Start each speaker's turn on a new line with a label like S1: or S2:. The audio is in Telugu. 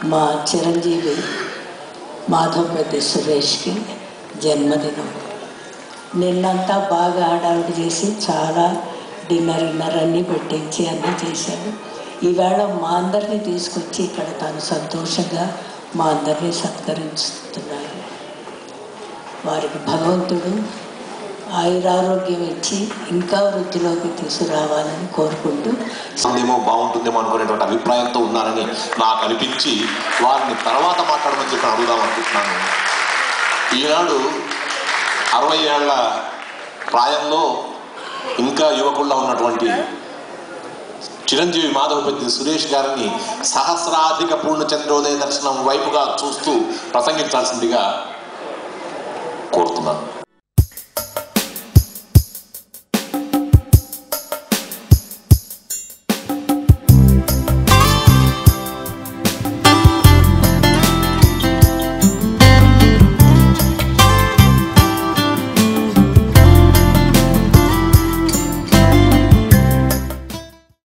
S1: మా చిరంజీవి మాధవపతి సురేష్కి జన్మదినం నిన్నంతా బాగా హడావిడి చేసి చాలా డిన్నర్ ఇన్నర్ అన్నీ పెట్టించి అన్నీ చేశాడు ఈవేళ మా అందరినీ తీసుకొచ్చి ఇక్కడ తాను సంతోషంగా మా అందరినీ సత్కరిస్తున్నారు వారికి భగవంతుడు ఆయురారోగ్యం ఇచ్చి ఇంకా వృద్ధిలోకి తీసుకురావాలని కోరుకుంటూ
S2: ఉందేమో బాగుంటుందేమో అనుకునేటువంటి అభిప్రాయంతో ఉన్నారని నాకు అనిపించి వారిని తర్వాత మాట్లాడమని చెప్పి అడుగుదాం అనుకుంటున్నాను ఈనాడు అరవై ఏళ్ల ప్రాయంలో ఇంకా యువకుల్లో ఉన్నటువంటి చిరంజీవి మాధవపతి సురేష్ గారిని సహస్రాధిక పూర్ణచంద్రోదయ దర్శనం వైపుగా చూస్తూ ప్రసంగించాల్సిందిగా కోరుతున్నాను